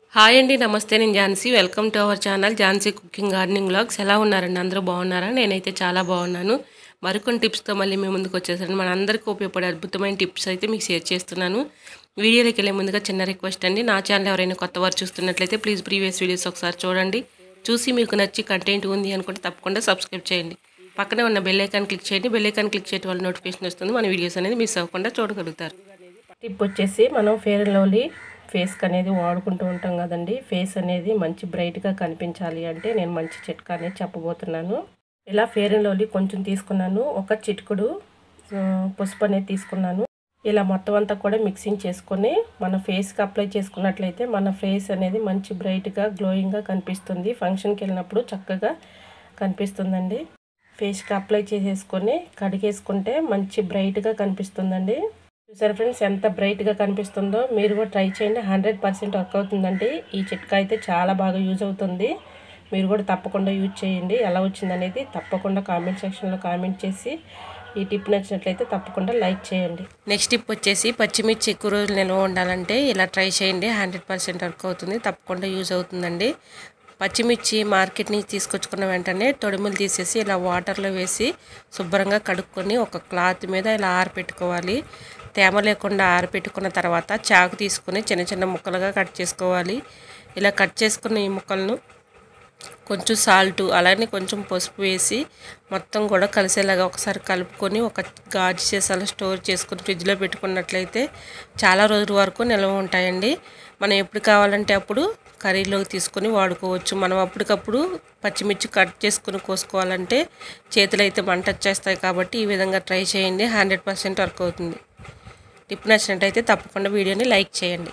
hi అండి నమస్తే నేను Jhansi welcome to our channel Jhansi cooking gardening vlogs ఎలా ఉన్నారండి అందరూ బాగున్నారా నేనైతే చాలా బాగున్నాను మరికొన్ని టిప్స్తో మళ్ళీ మీ ముందుకు వచ్చేసాను మన అందరికీ ఉపయోగపడే అద్భుతమైన టిప్స్ అయితే మీకు షేర్ చేస్తున్నాను వీడియోలోకి వెళ్ళే ముందుగా చిన్న రిక్వెస్ట్ అండి నా ఛానల్ ఎవరైనా కొత్త వారు చూస్తున్నట్లయితే ప్లీజ్ ప్రీవియస్ వీడియోస్ ఒకసారి చూడండి చూసి మీకు నచ్చి కంటెంట్ ఉంది అనుకుంటే తప్పకుండా సబ్స్క్రైబ్ చేయండి పక్కనే ఉన్న బెల్ ఐకాన్ క్లిక్ చేయండి బెల్ ఐకాన్ క్లిక్ చేయడం వల్ల నోటిఫికేషన్ వస్తుంది మన వీడియోస్ అనేది మిస్ అవ్వకుండా చూడగలుగుతారు టిప్ వచ్చేసి మనం ఫేర్ అండ్ లవ్లీ ఫేస్కి అనేది వాడుకుంటూ ఉంటాం కదండి ఫేస్ అనేది మంచి బ్రైట్గా కనిపించాలి అంటే నేను మంచి చిట్కా అనేది చెప్పబోతున్నాను ఇలా ఫేర్ అండ్ లవ్లీ కొంచెం తీసుకున్నాను ఒక చిటికుడు ఆ, పసుపు అనేది తీసుకున్నాను ఇలా మొత్తం అంతా కూడా మిక్సింగ్ చేసుకొని మన ఫేస్కి అప్లై చేసుకున్నట్లయితే మన ఫేస్ అనేది మంచి బ్రైట్గా గ్లోయింగ్గా కనిపిస్తుంది ఫంక్షన్కి వెళ్ళినప్పుడు చక్కగా కనిపిస్తుందండి ఫేస్కి అప్లై చేసేసుకొని కడిగేసుకుంటే మంచి బ్రైట్గా కనిపిస్తుందండి చూసారు ఫ్రెండ్స్ ఎంత బ్రైట్గా కనిపిస్తుందో మీరు కూడా ట్రై చేయండి హండ్రెడ్ పర్సెంట్ వర్క్ అవుతుందండి ఈ చిట్కా అయితే చాలా బాగా యూజ్ అవుతుంది మీరు కూడా తప్పకుండా యూజ్ చేయండి ఎలా వచ్చిందనేది తప్పకుండా కామెంట్ సెక్షన్లో కామెంట్ చేసి ఈ టిప్ నచ్చినట్లయితే తప్పకుండా లైక్ చేయండి నెక్స్ట్ టిప్ వచ్చేసి పచ్చిమిర్చి ఎక్కువ రోజులు నిల్వ ఉండాలంటే ఇలా ట్రై చేయండి హండ్రెడ్ పర్సెంట్ వర్క్ అవుతుంది తప్పకుండా యూజ్ అవుతుందండి పచ్చిమిర్చి మార్కెట్ నుంచి తీసుకొచ్చుకున్న వెంటనే తొడిములు తీసేసి ఇలా వాటర్లో వేసి శుభ్రంగా కడుక్కొని ఒక క్లాత్ మీద ఇలా ఆరపెట్టుకోవాలి తేమ లేకుండా ఆరపెట్టుకున్న తర్వాత చాకు తీసుకొని చిన్న చిన్న ముక్కలుగా కట్ చేసుకోవాలి ఇలా కట్ చేసుకున్న ఈ ముక్కలను కొంచెం సాల్ట్ అలానే కొంచెం పసుపు వేసి మొత్తం కూడా కలిసేలాగా ఒకసారి కలుపుకొని ఒక గాజు సీసాలో స్టోర్ చేసుకుని ఫ్రిడ్జ్లో పెట్టుకున్నట్లయితే చాలా రోజుల వరకు నిల్వ ఉంటాయండి మనం ఎప్పుడు కావాలంటే అప్పుడు కర్రీలోకి తీసుకొని వాడుకోవచ్చు మనం అప్పటికప్పుడు పచ్చిమిర్చి కట్ చేసుకుని కోసుకోవాలంటే చేతులు అయితే మంట వచ్చేస్తాయి కాబట్టి ఈ విధంగా ట్రై చేయండి హండ్రెడ్ పర్సెంట్ వర్క్ అవుతుంది టిప్ నచ్చినట్టయితే తప్పకుండా వీడియోని లైక్ చేయండి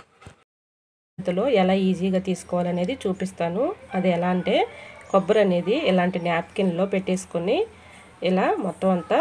ఇందులో ఎలా ఈజీగా తీసుకోవాలనేది చూపిస్తాను అది ఎలా అంటే కొబ్బరి అనేది ఇలాంటి నాప్కిన్లో పెట్టేసుకొని ఇలా మొత్తం అంతా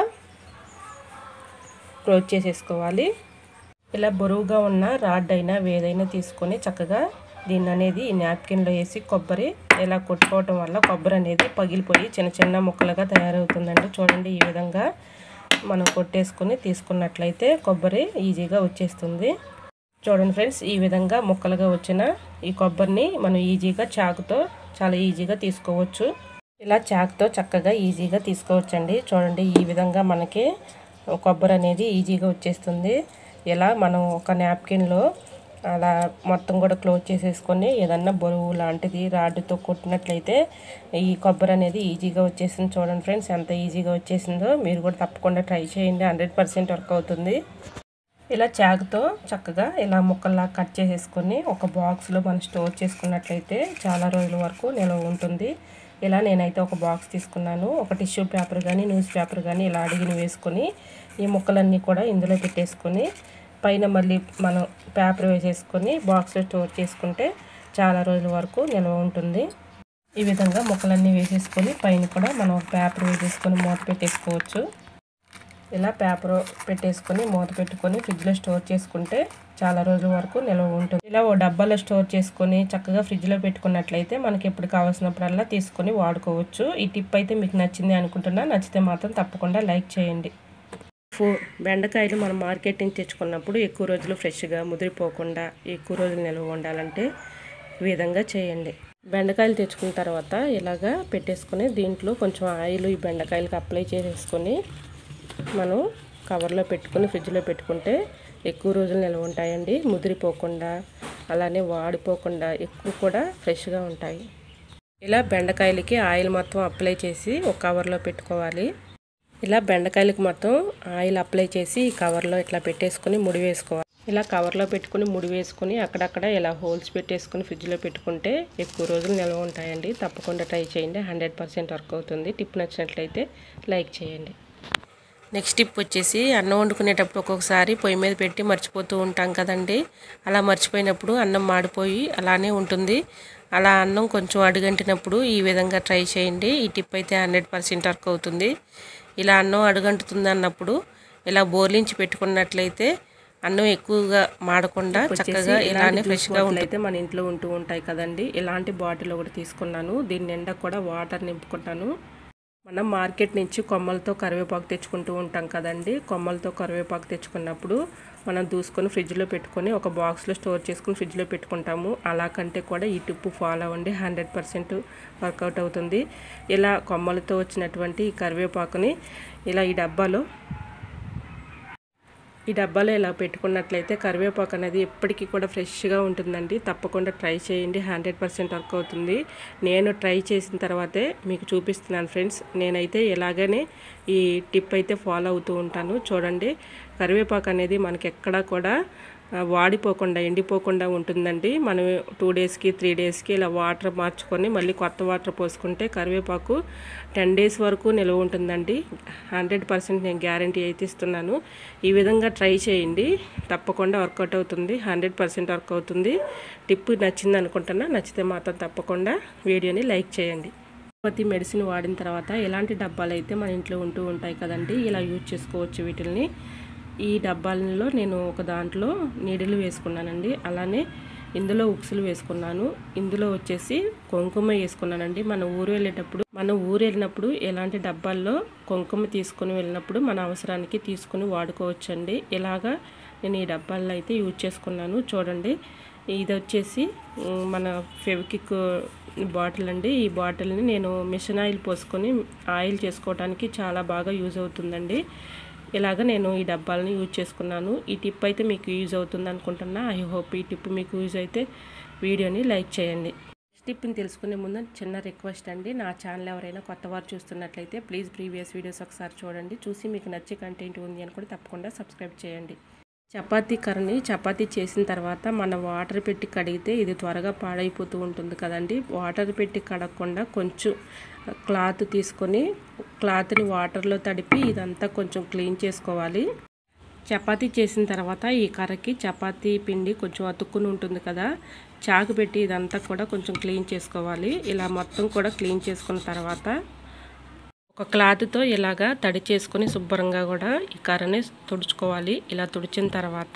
క్లోజ్ చేసేసుకోవాలి ఇలా బరువుగా ఉన్న రాడ్ అయినా వేదైనా తీసుకొని చక్కగా దీన్ని అనేది ఈ నాప్కిన్లో వేసి కొబ్బరి ఇలా కొట్టుకోవటం వల్ల కొబ్బరి అనేది పగిలిపోయి చిన్న చిన్న ముక్కలుగా తయారవుతుందండి చూడండి ఈ విధంగా మనం కొట్టేసుకొని తీసుకున్నట్లయితే కొబ్బరి ఈజీగా వచ్చేస్తుంది చూడండి ఫ్రెండ్స్ ఈ విధంగా ముక్కలుగా వచ్చిన ఈ కొబ్బరిని మనం ఈజీగా చాకుతో చాలా ఈజీగా తీసుకోవచ్చు ఇలా చాకుతో చక్కగా ఈజీగా తీసుకోవచ్చండి చూడండి ఈ విధంగా మనకి కొబ్బరి అనేది ఈజీగా వచ్చేస్తుంది ఇలా మనం ఒక నాప్కిన్లో అలా మొత్తం కూడా క్లోజ్ చేసేసుకొని ఏదన్నా బరువు లాంటిది రాడ్డుతో కొట్టినట్లయితే ఈ కొబ్బరి అనేది ఈజీగా వచ్చేసింది చూడండి ఫ్రెండ్స్ ఎంత ఈజీగా వచ్చేసిందో మీరు కూడా తప్పకుండా ట్రై చేయండి హండ్రెడ్ పర్సెంట్ వర్క్ అవుతుంది ఇలా చాకుతో చక్కగా ఇలా ముక్కల్లా కట్ చేసేసుకొని ఒక బాక్స్లో మనం స్టోర్ చేసుకున్నట్లయితే చాలా రోజుల వరకు నిల్వ ఉంటుంది ఇలా నేనైతే ఒక బాక్స్ తీసుకున్నాను ఒక టిష్యూ పేపర్ కానీ న్యూస్ పేపర్ కానీ ఇలా అడిగిన వేసుకొని ఈ ముక్కలన్నీ కూడా ఇందులో పెట్టేసుకొని పైన మళ్ళీ మనం పేపర్ వేసేసుకొని బాక్స్లో స్టోర్ చేసుకుంటే చాలా రోజుల వరకు నిల్వ ఉంటుంది ఈ విధంగా ముక్కలన్నీ వేసేసుకొని పైన కూడా మనం పేపర్ వేసేసుకొని మూత పెట్టేసుకోవచ్చు ఇలా పేపర్ పెట్టేసుకొని మూత పెట్టుకొని ఫ్రిడ్జ్లో స్టోర్ చేసుకుంటే చాలా రోజుల వరకు నిల్వ ఉంటుంది ఇలా ఓ డబ్బాలో స్టోర్ చేసుకొని చక్కగా ఫ్రిడ్జ్లో పెట్టుకున్నట్లయితే మనకి ఎప్పుడు కావాల్సినప్పుడల్లా తీసుకొని వాడుకోవచ్చు ఈ టిప్ అయితే మీకు నచ్చింది అనుకుంటున్నా నచ్చితే మాత్రం తప్పకుండా లైక్ చేయండి ఫో బెండకాయలు మనం మార్కెట్ నుంచి తెచ్చుకున్నప్పుడు ఎక్కువ రోజులు ఫ్రెష్గా ముదిరిపోకుండా ఎక్కువ రోజులు నిల్వ ఉండాలంటే ఈ విధంగా చేయండి బెండకాయలు తెచ్చుకున్న తర్వాత ఇలాగా పెట్టేసుకొని దీంట్లో కొంచెం ఆయిల్ ఈ బెండకాయలకి అప్లై చేసేసుకొని మనం కవర్లో పెట్టుకొని ఫ్రిడ్జ్లో పెట్టుకుంటే ఎక్కువ రోజులు నిల్వ ఉంటాయండి ముదిరిపోకుండా అలానే వాడిపోకుండా ఎక్కువ కూడా ఫ్రెష్గా ఉంటాయి ఇలా బెండకాయలకి ఆయిల్ మొత్తం అప్లై చేసి ఒక కవర్లో పెట్టుకోవాలి ఇలా బెండకాయలకు మొత్తం ఆయిల్ అప్లై చేసి ఈ కవర్లో ఇట్లా పెట్టేసుకొని ముడి వేసుకోవాలి ఇలా కవర్లో పెట్టుకుని ముడి వేసుకొని అక్కడక్కడ ఇలా హోల్స్ పెట్టేసుకుని ఫ్రిడ్జ్లో పెట్టుకుంటే ఎక్కువ రోజులు నిల్వ ఉంటాయండి తప్పకుండా ట్రై చేయండి హండ్రెడ్ పర్సెంట్ వర్క్ అవుతుంది టిప్ నచ్చినట్లయితే లైక్ చేయండి నెక్స్ట్ టిప్ వచ్చేసి అన్నం వండుకునేటప్పుడు ఒక్కొక్కసారి పొయ్యి మీద పెట్టి మర్చిపోతూ ఉంటాం కదండి అలా మర్చిపోయినప్పుడు అన్నం మాడిపోయి అలానే ఉంటుంది అలా అన్నం కొంచెం అడుగంటినప్పుడు ఈ విధంగా ట్రై చేయండి ఈ టిప్ అయితే హండ్రెడ్ పర్సెంట్ వర్క్ అవుతుంది ఇలా అన్నం అడుగంటుతుంది అన్నప్పుడు ఇలా బోర్లించి పెట్టుకున్నట్లయితే అన్నం ఎక్కువగా మాడకుండా చక్కగా ఇలానే ఫ్రెష్గా ఉంటుంది మన ఇంట్లో ఉంటూ ఉంటాయి కదండి ఇలాంటి బాటిల్ ఒకటి తీసుకున్నాను దీని నిండా కూడా వాటర్ నింపుకుంటాను మనం మార్కెట్ నుంచి కొమ్మలతో కరివేపాకు తెచ్చుకుంటూ ఉంటాం కదండి కొమ్మలతో కరివేపాకు తెచ్చుకున్నప్పుడు మనం దూసుకొని ఫ్రిడ్జ్లో పెట్టుకొని ఒక బాక్స్లో స్టోర్ చేసుకుని ఫ్రిడ్జ్లో పెట్టుకుంటాము అలా కంటే కూడా ఈ టిప్పు ఫాలో అవ్వండి హండ్రెడ్ పర్సెంట్ వర్కౌట్ అవుతుంది ఇలా కొమ్మలతో వచ్చినటువంటి ఈ కరివేపాకుని ఇలా ఈ డబ్బాలో ఈ డబ్బాలో ఇలా పెట్టుకున్నట్లయితే కరివేపాకు అనేది ఎప్పటికీ కూడా ఫ్రెష్గా ఉంటుందండి తప్పకుండా ట్రై చేయండి హండ్రెడ్ పర్సెంట్ వర్క్ అవుతుంది నేను ట్రై చేసిన తర్వాతే మీకు చూపిస్తున్నాను ఫ్రెండ్స్ నేనైతే ఇలాగనే ఈ టిప్ అయితే ఫాలో అవుతూ ఉంటాను చూడండి కరివేపాకు అనేది మనకి ఎక్కడా కూడా ఆ, వాడిపోకుండా ఎండిపోకుండా ఉంటుందండి మనం టూ డేస్కి త్రీ డేస్కి ఇలా వాటర్ మార్చుకొని మళ్ళీ కొత్త వాటర్ పోసుకుంటే కరివేపాకు టెన్ డేస్ వరకు నిల్వ ఉంటుందండి హండ్రెడ్ పర్సెంట్ నేను గ్యారంటీ అయితే ఇస్తున్నాను ఈ విధంగా ట్రై చేయండి తప్పకుండా వర్కౌట్ అవుతుంది హండ్రెడ్ పర్సెంట్ వర్క్ అవుతుంది టిప్ నచ్చింది అనుకుంటున్నా నచ్చితే మాత్రం తప్పకుండా వీడియోని లైక్ చేయండి ప్రతి మెడిసిన్ వాడిన తర్వాత ఎలాంటి డబ్బాలు అయితే మన ఇంట్లో ఉంటూ ఉంటాయి కదండి ఇలా యూజ్ చేసుకోవచ్చు వీటిల్ని ఈ డబ్బాలలో నేను ఒక దాంట్లో నీడిలు వేసుకున్నానండి అలానే ఇందులో ఉక్సులు వేసుకున్నాను ఇందులో వచ్చేసి కుంకుమ వేసుకున్నానండి మన ఊరు వెళ్ళేటప్పుడు మనం ఊరు వెళ్ళినప్పుడు ఎలాంటి డబ్బాల్లో కుంకుమ తీసుకొని వెళ్ళినప్పుడు మన అవసరానికి తీసుకుని వాడుకోవచ్చండి ఇలాగా నేను ఈ డబ్బాల్లో అయితే యూజ్ చేసుకున్నాను చూడండి ఇది వచ్చేసి ఉమ్, మన ఫెవికిక్ బాటిల్ అండి ఈ బాటిల్ని నేను మిషన్ ఆయిల్ పోసుకొని ఆయిల్ చేసుకోవడానికి చాలా బాగా యూజ్ అవుతుందండి ఇలాగ నేను ఈ డబ్బాలని యూజ్ చేసుకున్నాను ఈ టిప్ అయితే మీకు యూజ్ అవుతుంది అనుకుంటున్నా ఐ హోప్ ఈ టిప్ మీకు యూజ్ అయితే వీడియోని లైక్ చేయండి నెక్స్ట్ టిప్ని తెలుసుకునే ముందు చిన్న రిక్వెస్ట్ అండి నా ఛానల్ ఎవరైనా కొత్త వారు చూస్తున్నట్లయితే ప్లీజ్ ప్రీవియస్ వీడియోస్ ఒకసారి చూడండి చూసి మీకు నచ్చే కంటెంట్ ఉంది అని కూడా తప్పకుండా సబ్స్క్రైబ్ చేయండి చపాతీ కర్రని చపాతీ చేసిన తర్వాత మనం వాటర్ పెట్టి కడిగితే ఇది త్వరగా పాడైపోతూ ఉంటుంది కదండి వాటర్ పెట్టి కడగకుండా కొంచెం క్లాత్ తీసుకొని క్లాత్ని వాటర్లో తడిపి ఇదంతా కొంచెం క్లీన్ చేసుకోవాలి చపాతీ చేసిన తర్వాత ఈ కర్రకి చపాతీ పిండి కొంచెం అతుక్కుని ఉంటుంది కదా చాకు పెట్టి ఇదంతా కూడా కొంచెం క్లీన్ చేసుకోవాలి ఇలా మొత్తం కూడా క్లీన్ చేసుకున్న తర్వాత ఒక క్లాత్తో ఇలాగా తడి చేసుకొని శుభ్రంగా కూడా ఈ కర్రని తుడుచుకోవాలి ఇలా తుడిచిన తర్వాత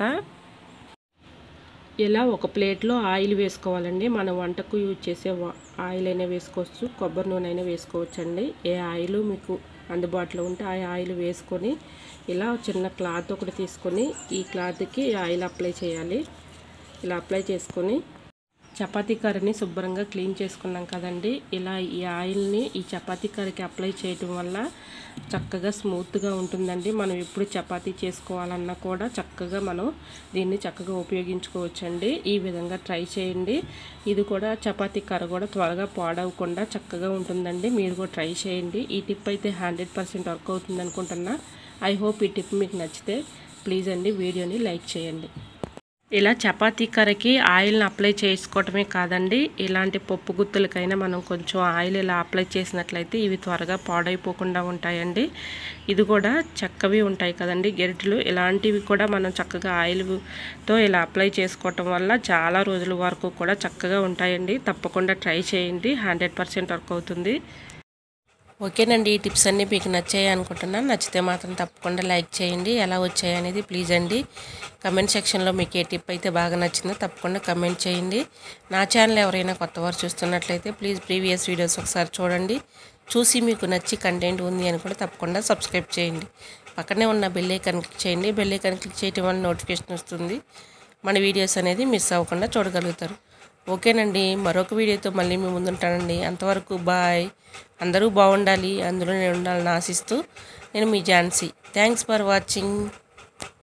ఇలా ఒక ప్లేట్లో ఆయిల్ వేసుకోవాలండి మనం వంటకు యూజ్ చేసే వా- ఆయిల్ అయినా వేసుకోవచ్చు కొబ్బరి నూనె అయినా వేసుకోవచ్చు అండి ఏ ఆయిల్ మీకు అందుబాటులో ఉంటే ఆ ఆయిల్ వేసుకొని ఇలా చిన్న క్లాత్ ఒకటి తీసుకొని ఈ క్లాత్కి ఆయిల్ అప్లై చేయాలి ఇలా అప్లై చేసుకొని చపాతీ కర్రీని శుభ్రంగా క్లీన్ చేసుకున్నాం కదండి ఇలా ఈ ఆయిల్ని ఈ చపాతీ కర్రీకి అప్లై చేయటం వల్ల చక్కగా స్మూత్గా ఉంటుందండి మనం ఎప్పుడు చపాతీ చేసుకోవాలన్నా కూడా చక్కగా మనం దీన్ని చక్కగా ఉపయోగించుకోవచ్చండి ఈ విధంగా ట్రై చేయండి ఇది కూడా చపాతీ కర్ర కూడా త్వరగా పాడవకుండా చక్కగా ఉంటుందండి మీరు కూడా ట్రై చేయండి ఈ టిప్ అయితే హండ్రెడ్ పర్సెంట్ వర్క్ అవుతుంది అనుకుంటున్నా ఐ హోప్ ఈ టిప్ మీకు నచ్చితే ప్లీజ్ అండి వీడియోని లైక్ చేయండి ఇలా చపాతీ కర్రకి ఆయిల్ని అప్లై చేసుకోవటమే కాదండి ఇలాంటి పప్పు గుత్తులకైనా మనం కొంచెం ఆయిల్ ఇలా అప్లై చేసినట్లయితే ఇవి త్వరగా పాడైపోకుండా ఉంటాయండి ఇది కూడా చక్కవి ఉంటాయి కదండి గెరిటలు ఇలాంటివి కూడా మనం చక్కగా ఆయిల్తో ఇలా అప్లై చేసుకోవటం వల్ల చాలా రోజుల వరకు కూడా చక్కగా ఉంటాయండి తప్పకుండా ట్రై చేయండి హండ్రెడ్ పర్సెంట్ వర్క్ అవుతుంది ఓకేనండి ఈ టిప్స్ అన్నీ మీకు నచ్చాయి అనుకుంటున్నాను నచ్చితే మాత్రం తప్పకుండా లైక్ చేయండి ఎలా వచ్చాయి అనేది ప్లీజ్ అండి కమెంట్ సెక్షన్లో మీకు ఏ టిప్ అయితే బాగా నచ్చిందో తప్పకుండా కమెంట్ చేయండి నా ఛానల్ ఎవరైనా కొత్త వారు చూస్తున్నట్లయితే ప్లీజ్ ప్రీవియస్ వీడియోస్ ఒకసారి చూడండి చూసి మీకు నచ్చి కంటెంట్ ఉంది అని కూడా తప్పకుండా సబ్స్క్రైబ్ చేయండి పక్కనే ఉన్న బెల్ ఐకాన్ క్లిక్ చేయండి బెల్ ఐకాన్ క్లిక్ చేయడం వల్ల నోటిఫికేషన్ వస్తుంది మన వీడియోస్ అనేది మిస్ అవ్వకుండా చూడగలుగుతారు ఓకేనండి మరొక వీడియోతో మళ్ళీ మీ ముందుంటానండి అంతవరకు బాయ్ అందరూ బాగుండాలి అందులో నేను ఉండాలని ఆశిస్తూ నేను మీ ఝాన్సీ థ్యాంక్స్ ఫర్ వాచింగ్